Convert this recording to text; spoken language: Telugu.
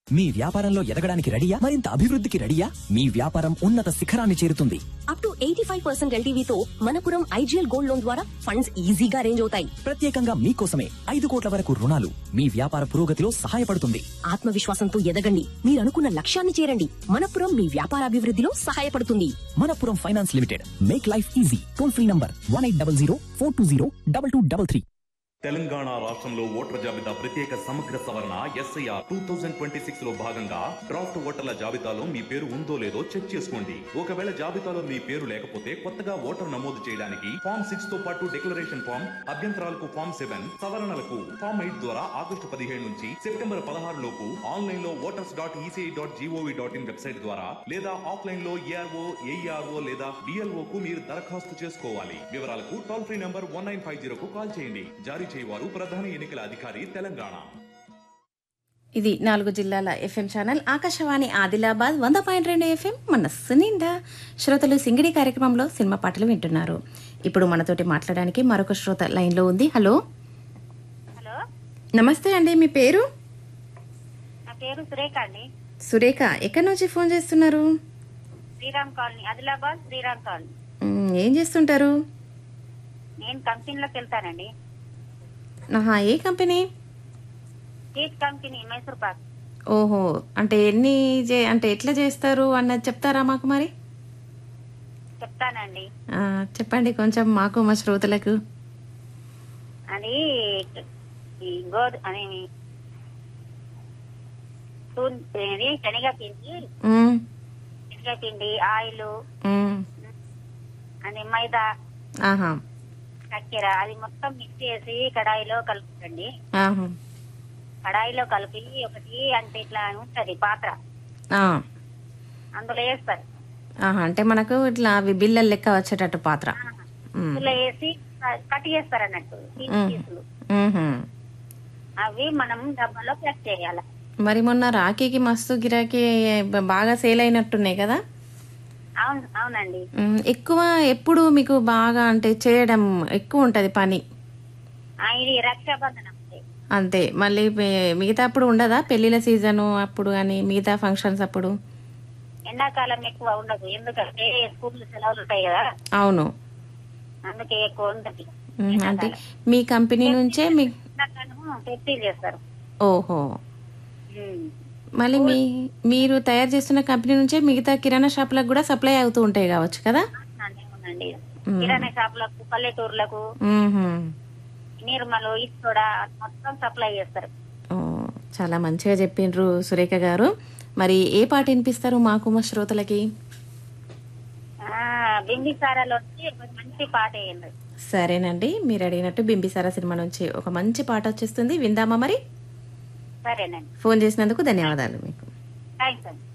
మీ వ్యాపారంలో ఎదగడానికి రెడీయా మరింత అభివృద్ధికి రెడీయా మీ వ్యాపారం ఉన్నత శిఖరాన్ని చేరుతుంది up to eighty five percent ఎల్టీవీతో మనపురం ఐజీఎల్ గోల్డ్ లోన్ ద్వారా ఫండ్స్ ఈజీగా అరేంజ్ అవుతాయి ప్రత్యేకంగా మీకోసమే ఐదు కోట్ల వరకు రుణాలు మీ వ్యాపార పురోగతిలో సహాయపడుతుంది ఆత్మవిశ్వాసంతో ఎదగండి మీరు అనుకున్న లక్ష్యాన్ని చేరండి మనపురం మీ వ్యాపారాభివృద్ధిలో సహాయపడుతుంది Manappuram finance limited make life easy toll free number one eight double zero four two zero double two double three Telangana రాష్ట్రంలో ఓటర్ల జాబితా ప్రత్యేక సమగ్ర సవరణ SIR two thousand twenty six లో భాగంగా డ్రాఫ్ట్ ఓటర్ల జాబితాలో మీ పేరు ఉందో లేదో చెక్ చేసుకోండి ఒకవేళ జాబితాలో మీ పేరు లేకపోతే కొత్తగా ఓటర్ నమోదు చేయడానికి ఫామ్ సిక్స్ తో పాటు డిక్లరేషన్ ఫామ్ అభ్యంతరాలకు ఫామ్ సెవెన్ సవరణలకు ఫామ్ ఎయిట్ ద్వారా ఆగస్టు పదిహేడు నుంచి సెప్టెంబర్ పదహారు లోపు ఆన్లైన్ లో voters dot ECI dot GOV dot in website ద్వారా లేదా ఆఫ్లైన్ లో ఏఆర్ఓ ఏఈఆర్ఓ లేదా డిఎల్ఓ కు మీరు దరఖాస్తు చేసుకోవాలి వివరాలకు toll free number one nine five జీరోకు కాల్ చేయండి జారీ చేయవారు ప్రధాన ఎన్నికల అధికారి తెలంగాణ ఇది నాలుగు జిల్లాల ఎఫ్ఎం ఛానల్ ఆకాశవాణి ఆదిలాబాద్ వంద పాయింట్ రెండు ఎఫ్ఎం మనస్సు నిండా శ్రోతలు సింగిడి కార్యక్రమంలో సినిమా పాటలు వింటున్నారు ఇప్పుడు మనతోటి మాట్లాడడానికి మరొక శ్రోత లైన్లో ఉంది హలో హలో నమస్తే అండి మీ పేరు నా పేరు సురేఖ అండి సురేఖ ఎక్కడి నుంచి ఫోన్ చేస్తున్నారు శ్రీరామ్ కాలనీ ఆదిలాబాద్ శ్రీరామ్ కాలనీ మ్, ఏం చేస్తుంటారు నేను కంపెనీలోకి వెళ్తానండి ఆహా ఏ company seat company Mysore pak ఓహో అంటే ఎన్ని చే అంటే ఎట్లా చేస్తారు అన్నది చెప్తారా మాకు మరి చెప్తానండి ఆ, చెప్పండి కొంచెం మాకు మా శ్రోతలకు అది ఈ గోధు అని తూన్- ఇది శనగపిండి మ్, శనగపిండి ఆయిల్ మ్, అని మైదా ఆహా చక్కెర అది మొత్తం మిక్స్ చేసి కడాయిలో కలుపుతండి ఆహా కడాయిలో కలిపి ఒకటి అంటే ఇట్లా ఉంటది పాత్ర ఆ, అందులో వేస్తారు ఆహా అంటే మనకు ఇట్లా అవి బిల్లలు లెక్క వచ్చేటట్టు పాత్ర మ్, అందులో వేసి కట్ చేస్తారు అన్నట్టు పీసు మ్. పీసులు మ్హూ. అవి మనం డబ్బాలో ప్యాక్ చేయాలి మరి మొన్న రాఖీకి మస్తు గిరాకీ బ- బాగా సేల్ అయినట్టున్నాయి కదా అవును అవునండి మ్, ఎక్కువ ఎప్పుడు మీకు బాగా అంటే చేయడం ఎక్కువ ఉంటది పని ఆ, ఇది రక్షాబంధనం ఉంది. అంతే మళ్ళీ పే- మిగతా అప్పుడు ఉండదా పెళ్లిళ్ళ సీజను అప్పుడు కానీ మిగతా ఫంక్షన్స్ అప్పుడు ఎండాకాలం ఎక్కువ ఉండదు ఎందుకంటే స్కూల్ సెలవులు ఉంటాయి కదా అవును అందుకే ఎక్కువ ఉండదు మ్, అంటే మీ కంపెనీ నుంచే మీ ఎండాకాలం టెస్టీలు చేస్తారు ఓహో ఉమ్. మళ్ళీ మీ మీరు తయారు చేస్తున్న కంపెనీ నుంచే మిగతా కిరాణా షాపులకు కూడా సప్లై అవుతూ ఉంటాయి కావచ్చు కదా అవునండి, అవునండి కిరాణా షాపులకు పల్లెటూర్లకు మ్మ్హ్మ్. నిర్మలు ఇచ్చోడా మొత్తం సప్లై చేస్తారు ఓ, చాలా మంచిగా చెప్పిండ్రు సురేఖ గారు మరి ఏ పాట వినిపిస్తారు మాకు మా శ్రోతలకి ఆ, బింబిసారాలో వచ్చి ఒక మంచి పాట వేయండి సరేనండి మీరు అడిగినట్టు బింబిసారా సినిమా నుంచి ఒక మంచి పాట వచ్చేస్తుంది విందామా మరి సరేనండి ఫోన్ చేసినందుకు ధన్యవాదాలు మీకు థ్యాంక్స్ అండి